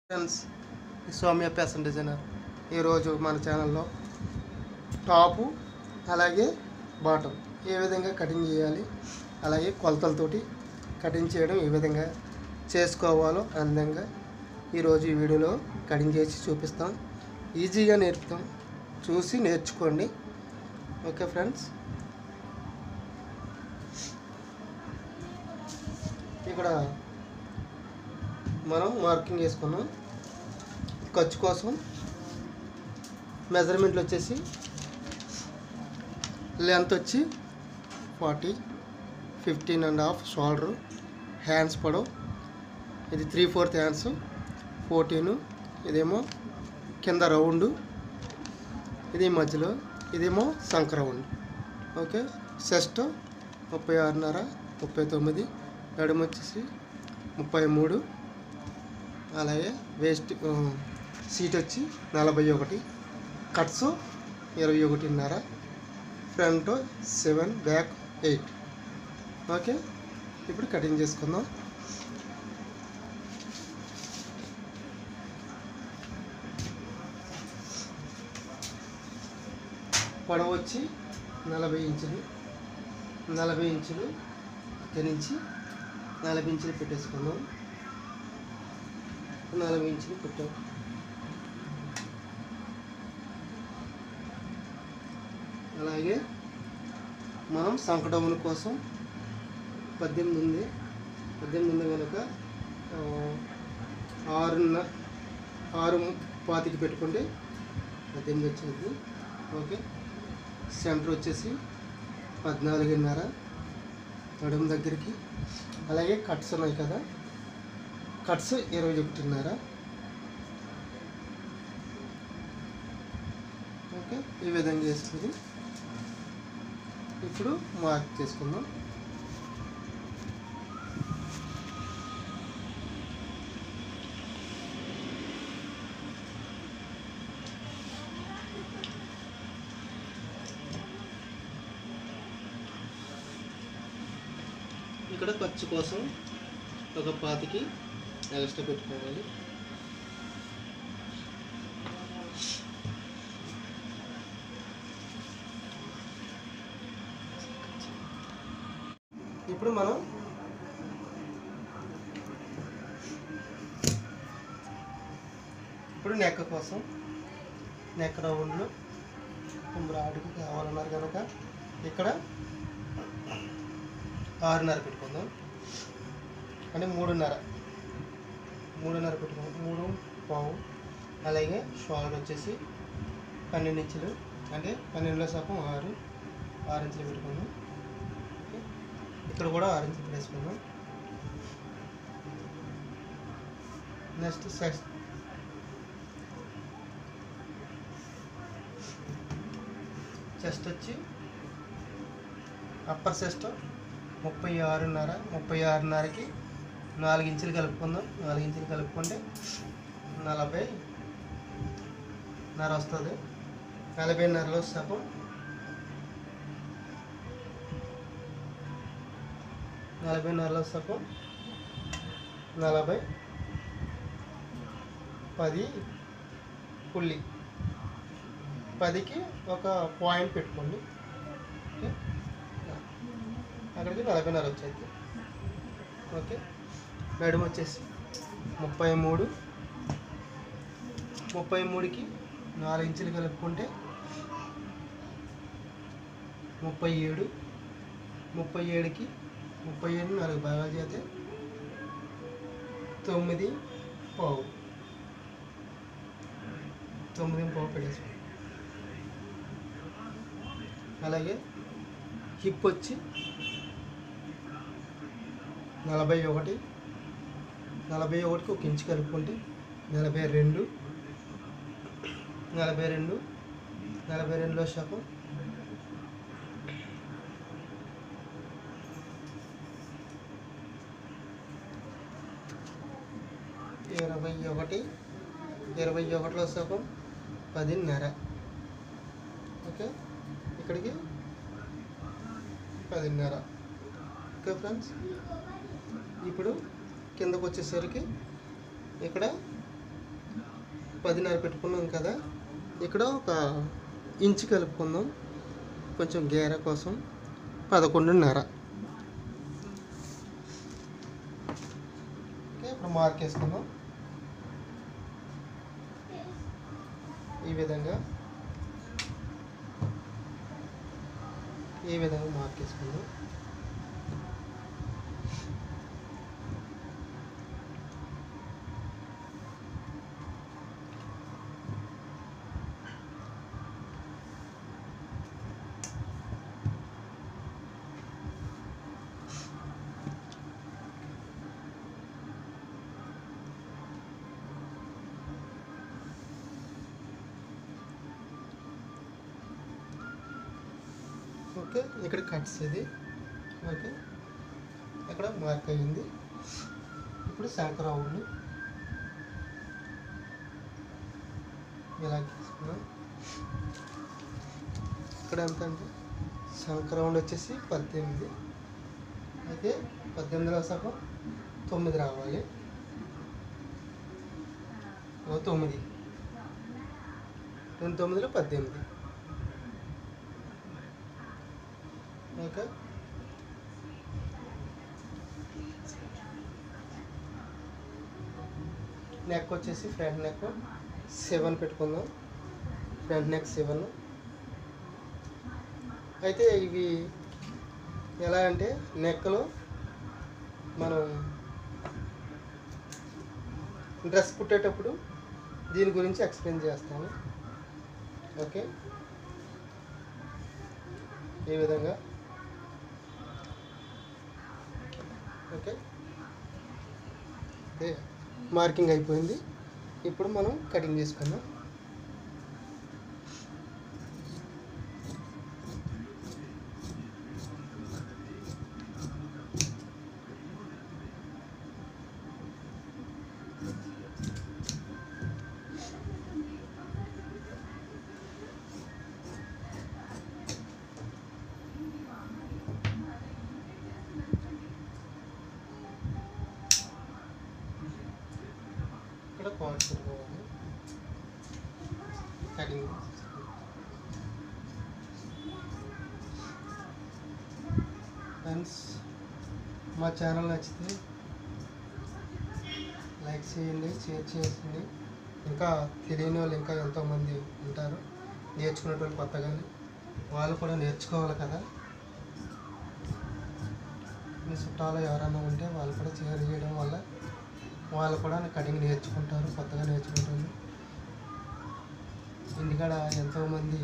Friends Soumya fashion designer ఈరోజు మన ఛానల్లో టాపు అలాగే బాటమ్ ఏ విధంగా కటింగ్ చేయాలి అలాగే కొలతలతోటి కటింగ్ చేయడం ఏ విధంగా చేసుకోవాలో అందంగా ఈరోజు ఈ వీడియోలో కటింగ్ చేసి చూపిస్తాం ఈజీగా నేర్పుతాం చూసి నేర్చుకోండి ఓకే ఫ్రెండ్స్ ఇక్కడ మనం మార్కింగ్ చేసుకున్నాం ఖర్చు కోసం మెజర్మెంట్లు వచ్చేసి లెంత్ వచ్చి forty fifteen and half shoulder hands పడవు ఇది త్రీ ఫోర్త్ హ్యాండ్స్ ఫోర్టీను ఇదేమో కింద రౌండ్ ఇది మధ్యలో ఇదేమో సంక రౌండ్ ఓకే చెస్ట్ ముప్పై ఆరున్నర ముప్పై తొమ్మిది నడుము వచ్చేసి ముప్పై మూడు అలాగే వేస్ట్ ఆ, సీట్ వచ్చి నలభై ఒకటి కట్స్ ఇరవై ఒకటిన్నర front seven back eight okay ఇప్పుడు కటింగ్ చేసుకుందాం పొడవు వచ్చి నలభై ఇంచులు నలభై ఇంచులు ఇక్కడి నుంచి నలభై ఇంచులు పెట్టేసుకుందాం నలభై ఇంచులు పెట్టాం అలాగే మనం సంకటముల కోసం పద్దెనిమిది ఉంది పద్దెనిమిది ఉంది కనుక ఆ, ఆరున్న ఆరు పాతికి పెట్టుకుంటే పద్దెనిమిది వచ్చేది ఓకే సెంటర్ వచ్చేసి పద్నాలుగున్నర నడుము దగ్గరికి అలాగే కట్స్ ఉన్నాయి కదా కట్స్ ఇరవై ఒకటిన్నర ఓకే ఈ విధంగా వేసుకుని ఇప్పుడు మార్క్ చేసుకుందాం ఇక్కడ ఖర్చు కోసం ఒక పాతికి ఎక్స్ట్రా పెట్టుకోవాలి ఇప్పుడు మనం ఇప్పుడు నెక్క కోసం నెక్ రౌండ్లు బ్రాడ్కి కావాలన్నారు కనుక ఇక్కడ ఆరున్నర పెట్టుకుందాం అంటే మూడున్నర మూడున్నర పెట్టుకుందాం మూడు పావు అలాగే షోల్డర్ వచ్చేసి పన్నెండు ఇంచులు అంటే పన్నెండులో సగం ఆరు ఆరు ఇంచులు పెట్టుకుందాం ఓకే. ఇక్కడ కూడా ఆరు ఇంచులు పెట్టేసుకుందాం నెక్స్ట్ సెక్స్ చెస్ట్ వచ్చి అప్పర్ చెస్ట్ ముప్పై ఆరున్నర ముప్పై ఆరున్నరకి నాలుగు ఇంచులు కలుపుకుందాం నాలుగు ఇంచులు కలుపుకుంటే నలభై నర వస్తుంది నలభైన్నరలో సగం నలభైన్నరలో సగం నలభై పది పుల్లి పదికి ఒక పాయింట్ పెట్టుకోండి ఓకే అక్కడికి నలభైన్నర వచ్చేది ఓకే నడుము వచ్చేసి ముప్పై మూడు ముప్పై మూడుకి నాలుగు ఇంచులు కలుపుకుంటే ముప్పై ఏడు ముప్పై ఏడుకి ముప్పై ఏడు నాలుగు భాగాలు చేస్తే తొమ్మిది పావు తొమ్మిది పావు పెట్టేసి అలాగే హిప్ వచ్చి నలభై ఒకటి నలభై ఒకటికి ఒక ఇంచు కలుపుకుంటే నలభై రెండు నలభై రెండు నలభై రెండులో శాతం ఇరవై ఒకటి ఇరవై ఒకటిలో సగం పదిన్నర ఓకే ఇక్కడికి పదిన్నర ఓకే ఫ్రెండ్స్ ఇప్పుడు కిందకు వచ్చేసరికి ఇక్కడ పదిన్నర పెట్టుకున్నాం కదా ఇక్కడ ఒక ఇంచు కలుపుకుందాం కొంచెం గేర కోసం పదకొండున్నర ఓకే ఇప్పుడు మార్క్ వేసుకుందాం ఈ విధంగా ఈ విధంగా మార్క్ వేసుకుందాం ఓకే ఇక్కడ కట్స్ ఇది ఓకే ఇక్కడ మార్క్ అయ్యింది ఇప్పుడు శంకరావుని ఇలా తీసుకున్నాం ఇక్కడ ఎంత అంటే శంకరౌండ్ వచ్చేసి పద్దెనిమిది అయితే పద్దెనిమిదిలో సగం తొమ్మిది రావాలి ఓ తొమ్మిది రెండు తొమ్మిదిలో పద్దెనిమిది ఓకే నెక్ వచ్చేసి ఫ్రంట్ నెక్ సెవెన్ పెట్టుకుందాం ఫ్రంట్ నెక్ సెవెన్ అయితే ఇవి ఎలా అంటే నెక్లో మనం డ్రెస్ కుట్టేటప్పుడు దీని గురించి ఎక్స్ప్లెయిన్ చేస్తాను ఓకే ఈ విధంగా ఓకే అదే మార్కింగ్ అయిపోయింది ఇప్పుడు మనం కటింగ్ చేసుకుందాం ఇక్కడ పాయింట్ పెట్టుకోవాలి కటింగ్ ఫ్రెండ్స్ మా ఛానల్ నచ్చితే లైక్ చేయండి షేర్ చేయండి ఇంకా తెలియని వాళ్ళు ఇంకా ఎంతోమంది ఉంటారు నేర్చుకునేటోళ్ళు కొత్తగానే వాళ్ళు కూడా నేర్చుకోవాలి కదా మీ చుట్టాలు ఎవరైనా ఉంటే వాళ్ళు కూడా షేర్ చేయడం వల్ల వాళ్ళు కూడా కటింగ్ నేర్చుకుంటారు కొత్తగా నేర్చుకుంటారు ఇంటికాడ ఎంతోమంది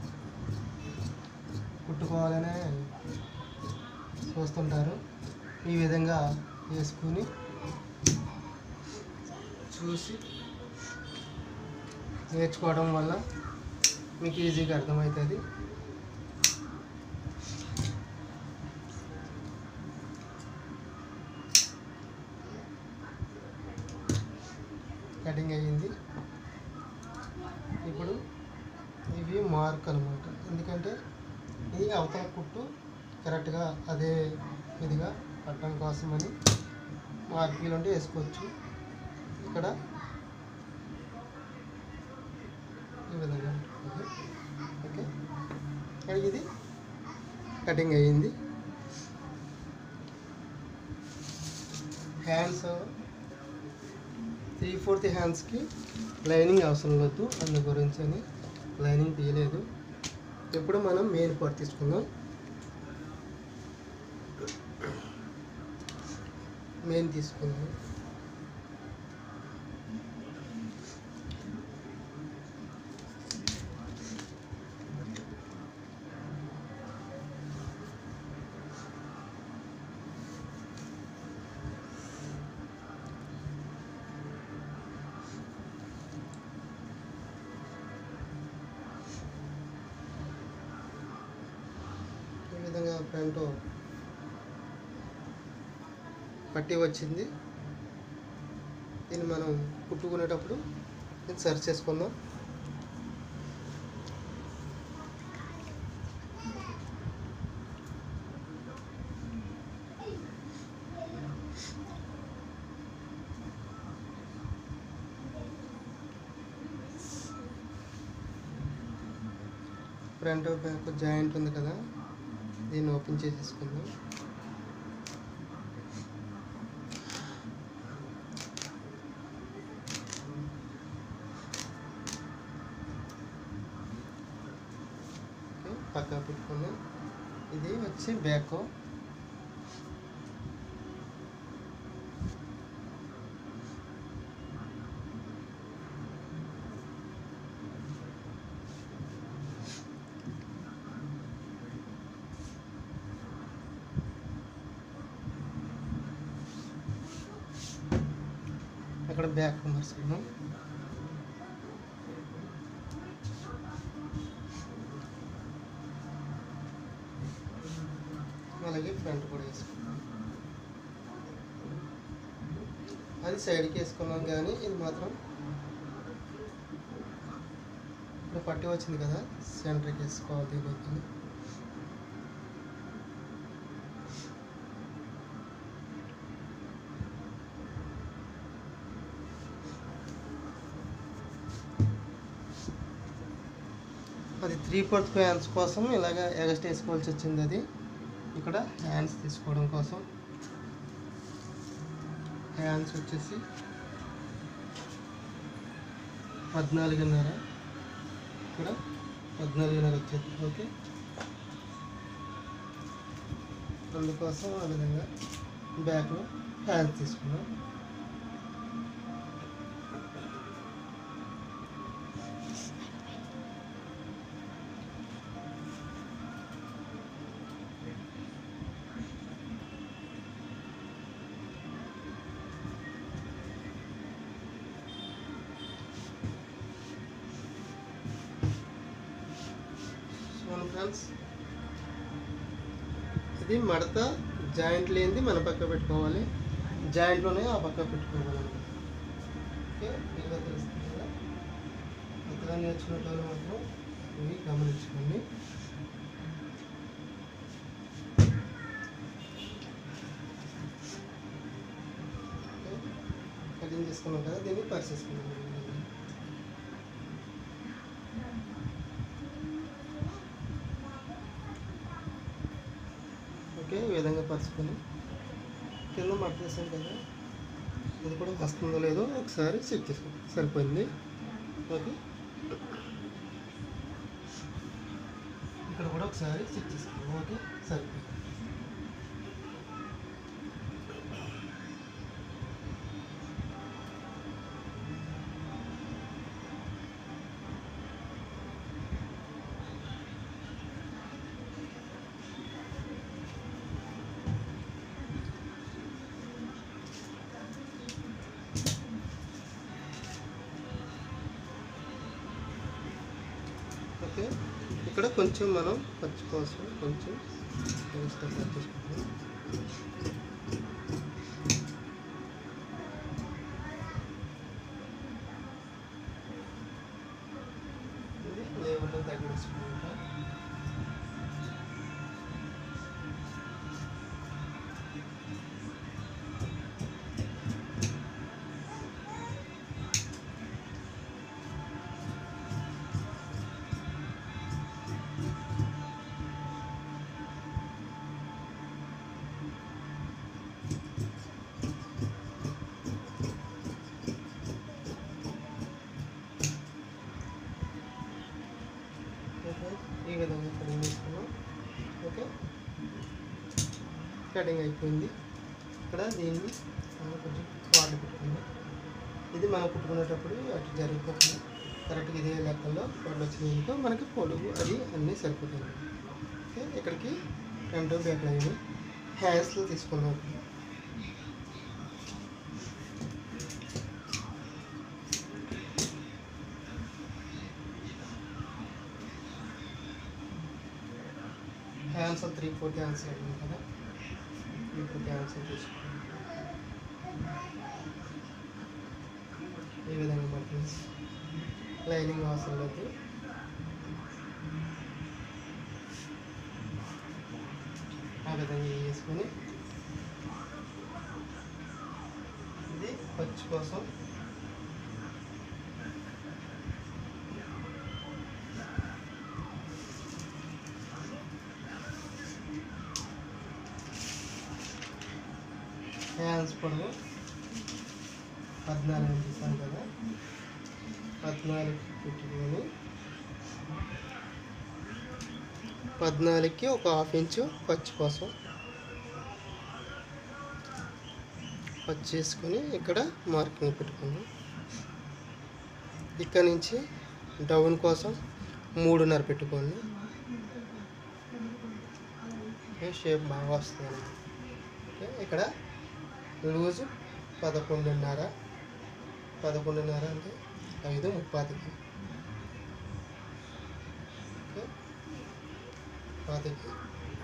కుట్టుకోవాలనే చూస్తుంటారు ఈ విధంగా వేసుకుని చూసి నేర్చుకోవడం వల్ల మీకు ఈజీగా అర్థమవుతుంది కటింగ్ అయ్యింది ఇప్పుడు ఇవి మార్క్ అనమాట ఎందుకంటే ఇది అవతల కుట్టు కరెక్ట్గా అదే ఇదిగా పట్టడం కోసమని మార్కులు ఉంటే వేసుకోవచ్చు ఇక్కడ ఈ విధంగా ఉంటుంది. ఓకే ఇక్కడ ఇది కటింగ్ అయ్యింది హ్యాండ్స్ త్రీ ఫోర్త్ హ్యాండ్స్కి లైనింగ్ అవసరం లేదు అందు గురించి అని లైనింగ్ తీయలేదు ఇప్పుడు మనం మెయిన్ పార్ట్ తీసుకుందాం మెయిన్ తీసుకుందాం ఈ విధంగా ఫ్రంట్ పట్టి వచ్చింది దీన్ని మనం కుట్టుకునేటప్పుడు దీన్ని సరి చేసుకుందాం ఫ్రంట్ బ్యాక్ జాయింట్ ఉంది కదా దీన్ని ఓపెన్ చేసేసుకుందాం ఓకే, పక్కా పెట్టుకున్నాం ఇది వచ్చి బ్యాక్ అక్కడ బ్యాక్ మార్చుకున్నాం అలాగే ఫ్రంట్ కూడా వేసుకున్నాం అది సైడ్కి వేసుకున్నాం కానీ ఇది మాత్రం ఇప్పుడు పట్టి వచ్చింది కదా సెంటర్కి వేసుకోవాలి దీనికి అది త్రీ ఫోర్త్ హ్యాండ్స్ కోసం ఇలాగ ఎగస్ట్ వేసుకోవాల్సి వచ్చింది అది ఇక్కడ హ్యాండ్స్ తీసుకోవడం కోసం హ్యాండ్స్ వచ్చేసి పద్నాలుగున్నర ఇక్కడ పద్నాలుగున్నర వచ్చేది ఓకే అందుకోసం ఆ విధంగా బ్యాక్లో హ్యాండ్స్ తీసుకున్నాం చూడండి ఫ్రెండ్స్ ఇది మడత జాయింట్ లేనిది మన పక్క పెట్టుకోవాలి జాయింట్లోనే ఆ పక్క పెట్టుకోవాలి ఓకే ఇలా తెలుస్తుంది కదా కొత్తగా నేర్చుకునే వాళ్ళు మాత్రం ఇవి గమనించుకోండి ఓకే కటింగ్ చేసుకున్నాం కదా దీన్ని పరిచేసుకున్నాం ఓకే ఈ విధంగా పరుచుకొని కింద మట్టేసాం కదా ఇది కూడా వస్తుందో లేదో ఒకసారి చెక్ చేసుకోండి సరిపోయింది ఓకే ఇక్కడ కూడా ఒకసారి చెక్ చేసుకోండి ఓకే సరిపోయింది ఓకే ఇక్కడ కొంచెం మనం పచ్చి కోసం కొంచెం ఎక్స్ట్రా కట్ చేసుకుంటాం ఇది లేవల్లో తగ్గించుకుంటా ఓకే ఈ విధంగా కటింగ్ చేసుకున్నాం ఓకే కటింగ్ అయిపోయింది ఇక్కడ దీన్ని మనం కొంచెం వాటర్ పెట్టుకుందాం ఇది మనం కుట్టుకునేటప్పుడు అటు జరిగిపోతుంది కరెక్ట్గా ఇదే లెక్కల్లో వాళ్ళు వచ్చినందుకు మనకి పొడుగు అది అన్నీ సరిపోతుంది ఓకే ఇక్కడికి రెండు బ్యాక్ లైన్ హ్యాండ్స్లో తీసుకున్నాం హ్యాండ్స్ త్రీ ఫోర్త్ హ్యాండ్స్ అయింది కదా త్రీ ఫోర్త్ హ్యాండ్స్ తీసుకున్నాం ఈ విధంగా బటన్స్ లైనింగ్ అవసరం లేదు ఆ విధంగా వేసుకొని ఇది ఖర్చు కోసం హ్యాండ్స్ పొడవు పద్నాలుగు తీసాను కదా పద్నాలుగు పెట్టుకొని పద్నాలుగుకి ఒక హాఫ్ ఇంచు ఖర్చు కోసం ఖర్చు చేసుకొని ఇక్కడ మార్కింగ్ పెట్టుకున్నాం ఇక్కడ నుంచి డౌన్ కోసం మూడున్నర పెట్టుకోండి షేప్ బాగా వస్తుంది అన్నమాట ఓకే ఇక్కడ లూజు పదకొండున్నర పదకొండున్నర అంటే ఐదు ముప్పాతికి ఓకే పాతికి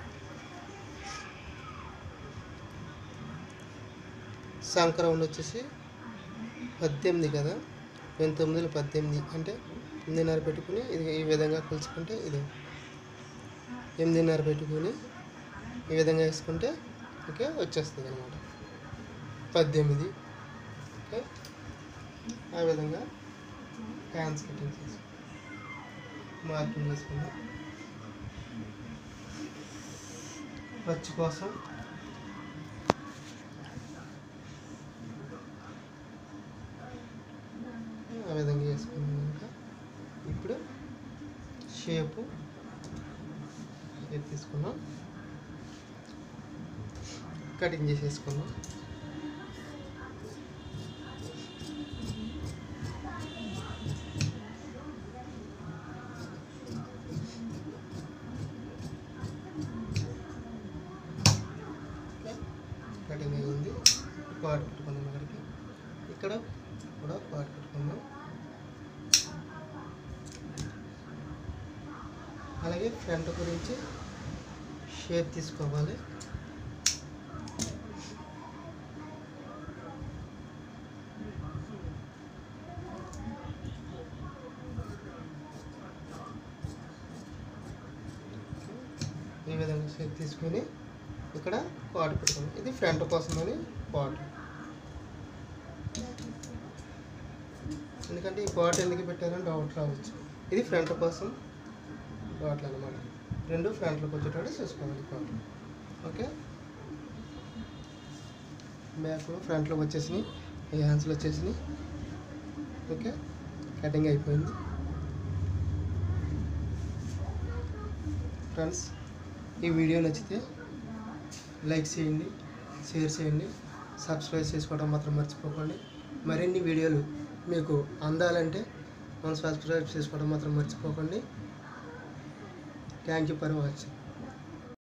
సంక్రమణ వచ్చేసి పద్దెనిమిది కదా పంతొమ్మిదిలో పద్దెనిమిది అంటే ఎనిమిదిన్నర పెట్టుకుని ఇది ఈ విధంగా కొలుచుకుంటే ఇది ఎనిమిదిన్నర పెట్టుకుని ఈ విధంగా వేసుకుంటే ఓకే వచ్చేస్తుంది అనమాట పద్దెనిమిది ఓకే ఆ విధంగా హ్యాండ్స్ కటింగ్ చేసి మార్కింగ్ చేసుకుందాం ఖర్చు కోసం ఆ విధంగా వేసుకున్నాక ఇప్పుడు షేపు షేప్ తీసుకున్నాం కటింగ్ చేసేసుకున్నాం కటింగ్ అయ్యింది పాటు పెట్టుకుందాం అక్కడికి ఇక్కడ కూడా పాటు పెట్టుకుందాం అలాగే ఫ్రంట్ గురించి షేప్ తీసుకోవాలి ఈ విధంగా షేప్ తీసుకొని ఇక్కడ పాటు పెట్టుకోండి ఇది ఫ్రంట్ కోసమని పాటు ఎందుకంటే ఈ పాటు ఎందుకు పెట్టారని డౌట్ రావచ్చు ఇది ఫ్రంట్ కోసం పాటలు అనమాట రెండు ఫ్రంట్లోకి వచ్చేటట్టు చూసుకోవాలి పాటు ఓకే బ్యాక్ ఫ్రంట్లో వచ్చేసినాయి ఈ హ్యాండ్స్లో వచ్చేసినాయి ఓకే కటింగ్ అయిపోయింది ఫ్రెండ్స్ ఈ వీడియో నచ్చితే లైక్ చేయండి షేర్ చేయండి సబ్స్క్రైబ్ చేసుకోవడం మాత్రం మర్చిపోకండి మరిన్ని వీడియోలు మీకు అందాలంటే మనం సబ్స్క్రైబ్ చేసుకోవడం మాత్రం మర్చిపోకండి థ్యాంక్ యూ ఫర్ వాచింగ్